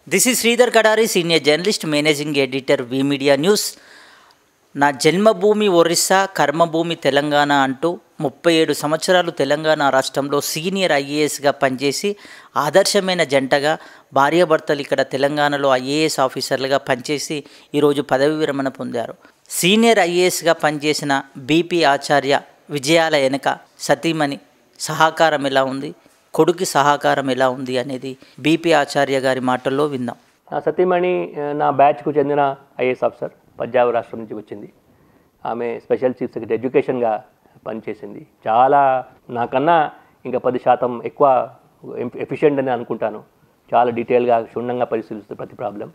this is Sridhar Kadari senior journalist managing editor V media news నా జన్మభూమి ఒరిస్సా కర్మభూమి తెలంగాణ అంటూ ముప్పై ఏడు సంవత్సరాలు తెలంగాణ రాష్ట్రంలో సీనియర్ ఐఏఎస్గా పనిచేసి ఆదర్శమైన జంటగా భార్యాభర్తలు ఇక్కడ తెలంగాణలో ఐఏఎస్ ఆఫీసర్లుగా పనిచేసి ఈరోజు పదవి విరమణ పొందారు సీనియర్ ఐఏఎస్గా పనిచేసిన బీపీ ఆచార్య విజయాల వెనుక సతీమణి సహకారం ఎలా ఉంది కొడుకు సహకారం ఎలా ఉంది అనేది బీపీ ఆచార్య గారి మాటల్లో విందాం నా సతీమణి ఆ, నా బ్యాచ్కు చెందిన ఐఏఎస్ ఆఫీసర్ పంజాబ్ రాష్ట్రం నుంచి వచ్చింది ఆమె స్పెషల్ చీఫ్ సెక్రటరీ ఎడ్యుకేషన్గా పనిచేసింది చాలా నాకన్నా ఇంకా పది శాతం ఎక్కువ ఎఫిషియెంట్ అని అనుకుంటాను చాలా డీటెయిల్గా క్షుణ్ణంగా పరిశీలిస్తుంది ప్రతి ప్రాబ్లం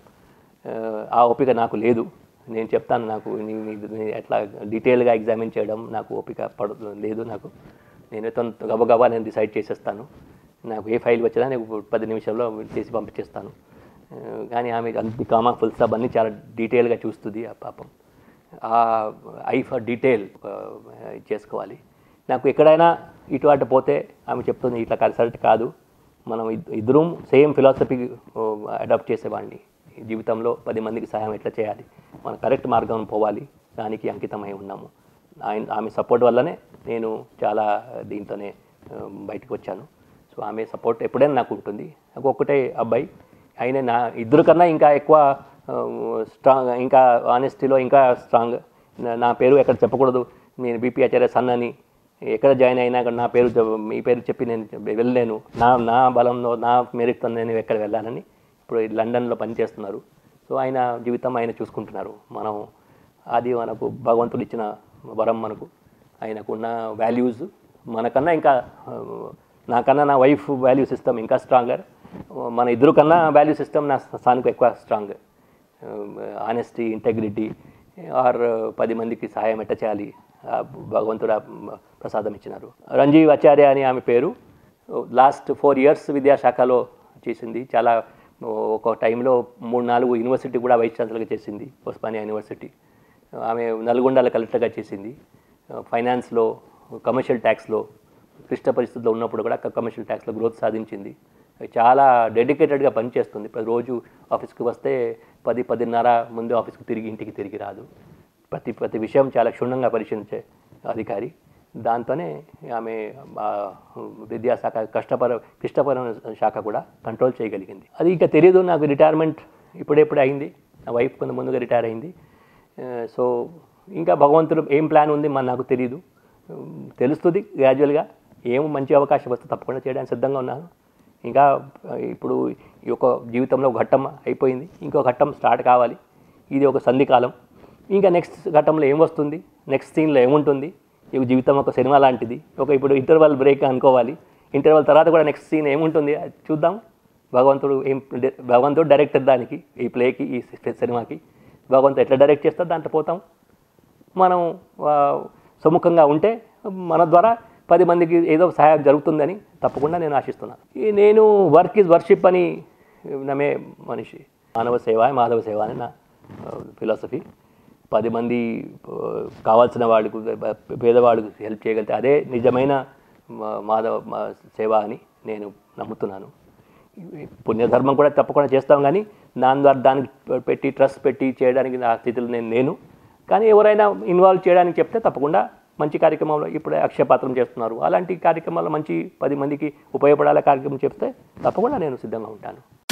ఆ ఓపిక నాకు లేదు నేను చెప్తాను నాకు నీ- నీ- నీ ఎట్లా డీటెయిల్గా ఎగ్జామిన్ చేయడం నాకు ఓపిక పడు లేదు నాకు నేను తొంత గబగబా నేను డిసైడ్ చేసేస్తాను నాకు ఏ ఫైల్ వచ్చినా నేను పది నిమిషాల్లో చేసి పంపించేస్తాను ఆ, కానీ ఆమె అన్ని కామా ఫుల్ స్టాప్ అన్నీ చాలా డీటెయిల్గా చూస్తుంది ఆ పాపం ఆ ఐ ఫర్ డీటెయిల్ చేసుకోవాలి నాకు ఎక్కడైనా ఇటు అటు పోతే ఆమె చెప్తుంది ఇట్లా కన్సల్ట్ కాదు మనం ఇద్- ఇద్దరం సేమ్ ఫిలాసఫీ అడాప్ట్ చేసేవాడిని జీవితంలో పది మందికి సహాయం ఎట్లా చేయాలి మనం కరెక్ట్ మార్గం పోవాలి దానికి అంకితమై ఉన్నాము ఆయన ఆమె సపోర్ట్ వల్లనే నేను చాలా దీంతోనే ఆ, బయటకు వచ్చాను సో ఆమె సపోర్ట్ ఎప్పుడైనా నాకు ఉంటుంది నాకు ఒక్కటే అబ్బాయి ఆయన నా ఇద్దరు కన్నా ఇంకా ఎక్కువ స్ట్రాంగ్ ఇంకా ఆనెస్టీలో ఇంకా స్ట్రాంగ్ నా- నా పేరు ఎక్కడ చెప్పకూడదు నేను బీపీ ఆచార్య సన్ అని ఎక్కడ జాయిన్ అయినా కూడా నా పేరు చెప్- మీ పేరు చెప్పి నేను వెళ్ళలేను నా నా బలంలో నా మెరిట్తో నేను ఎక్కడ వెళ్ళాలని ఇప్పుడు ఈ లండన్లో పనిచేస్తున్నారు సో ఆయన జీవితం ఆయన చూసుకుంటున్నారు మనం అది మనకు భగవంతుడు ఇచ్చిన వరం మనకు ఆయనకున్న వాల్యూస్ మనకన్నా ఇంకా ఆ, నాకన్నా నా వైఫ్ వాల్యూ సిస్టమ్ ఇంకా స్ట్రాంగర్ మన ఇద్దరు కన్నా వాల్యూ సిస్టమ్ నా స్థానికి ఎక్కువ స్ట్రాంగ్ ఆనెస్టీ ఇంటెగ్రిటీ ఆర్ పది మందికి సహాయం ఎట్ట చేయాలి ఆ భగవంతుడు ఆ ప్రసాదం ఇచ్చినారు రంజీవ్ ఆచార్య అని ఆమె పేరు లాస్ట్ ఫోర్ ఇయర్స్ విద్యాశాఖలో చేసింది చాలా ఒక టైంలో మూడు నాలుగు యూనివర్సిటీ కూడా వైస్ ఛాన్సలర్గా చేసింది ఉస్మానియా యూనివర్సిటీ ఆమె నల్గొండల కలెక్టర్గా చేసింది ఫైనాన్స్లో కమర్షియల్ ట్యాక్స్లో క్లిష్ట పరిస్థితుల్లో ఉన్నప్పుడు కూడా కమర్షియల్ ట్యాక్స్లో గ్రోత్ సాధించింది చాలా డెడికేటెడ్గా పనిచేస్తుంది ప్రతిరోజు ఆఫీస్కి వస్తే పది పదిన్నర ముందు ఆఫీస్కి తిరిగి ఇంటికి తిరిగి రాదు ప్రతి ప్రతి విషయం చాలా క్షుణ్ణంగా పరిశీలించే అధికారి దాంతోనే ఆమె ఆ, విద్యాశాఖ కష్టపర క్లిష్టపర శాఖ కూడా కంట్రోల్ చేయగలిగింది అది ఇంకా తెలియదు నాకు రిటైర్మెంట్ ఇప్పుడెప్పుడు అయింది నా వైఫ్ కొంత ముందుగా రిటైర్ అయింది ఆ, సో ఇంకా భగవంతుడు ఏం ప్లాన్ ఉంది మన నాకు తెలియదు ఉమ్, తెలుస్తుంది గ్రాడ్యువల్గా ఏం మంచి అవకాశం వస్తే తప్పకుండా చేయడానికి సిద్ధంగా ఉన్నాను ఇంకా ఆ, ఇప్పుడు ఈ యొక్క జీవితంలో ఒక ఘట్టం అయిపోయింది ఇంకో ఘట్టం స్టార్ట్ కావాలి ఇది ఒక సంధికాలం ఇంకా నెక్స్ట్ ఘట్టంలో ఏం వస్తుంది నెక్స్ట్ సీన్లో ఏముంటుంది ఈ జీవితం ఒక సినిమా లాంటిది ఒక ఇప్పుడు ఇంటర్వల్ బ్రేక్ అనుకోవాలి ఇంటర్వల్ తర్వాత కూడా నెక్స్ట్ సీన్ ఏముంటుంది అది చూద్దాం భగవంతుడు ఏం భగవంతుడు డైరెక్టర్ దానికి ఈ ప్లేకి ఈ సినిమాకి భగవంతుడు ఎట్లా డైరెక్ట్ చేస్తారు దాంట్లో పోతాం మనం ఆ, సుముఖంగా ఉంటే మన ద్వారా పది మందికి ఏదో సహాయం జరుగుతుందని తప్పకుండా నేను ఆశిస్తున్నాను ఈ నేను వర్క్ ఈజ్ వర్షిప్ అని నమ్మే మనిషి మానవ సేవ మాధవ సేవ అని నా ఫిలాసఫీ పది మంది ఆ, కావాల్సిన వాళ్ళకు పేదవాళ్ళకు హెల్ప్ చేయగలిగితే అదే నిజమైన మా- మాధవ మా సేవ అని నేను నమ్ముతున్నాను పుణ్యధర్మం కూడా తప్పకుండా చేస్తాం కానీ దాని ద్వారా దానికి పెట్టి ట్రస్ట్ పెట్టి చేయడానికి నా స్థితిలో నేను లేను కానీ ఎవరైనా ఇన్వాల్వ్ చేయడానికి చెప్తే తప్పకుండా మంచి కార్యక్రమంలో ఇప్పుడే అక్షయపాత్రం చేస్తున్నారు అలాంటి కార్యక్రమాల్లో మంచి పది మందికి ఉపయోగపడాల కార్యక్రమం చెప్తే తప్పకుండా నేను సిద్ధంగా ఉంటాను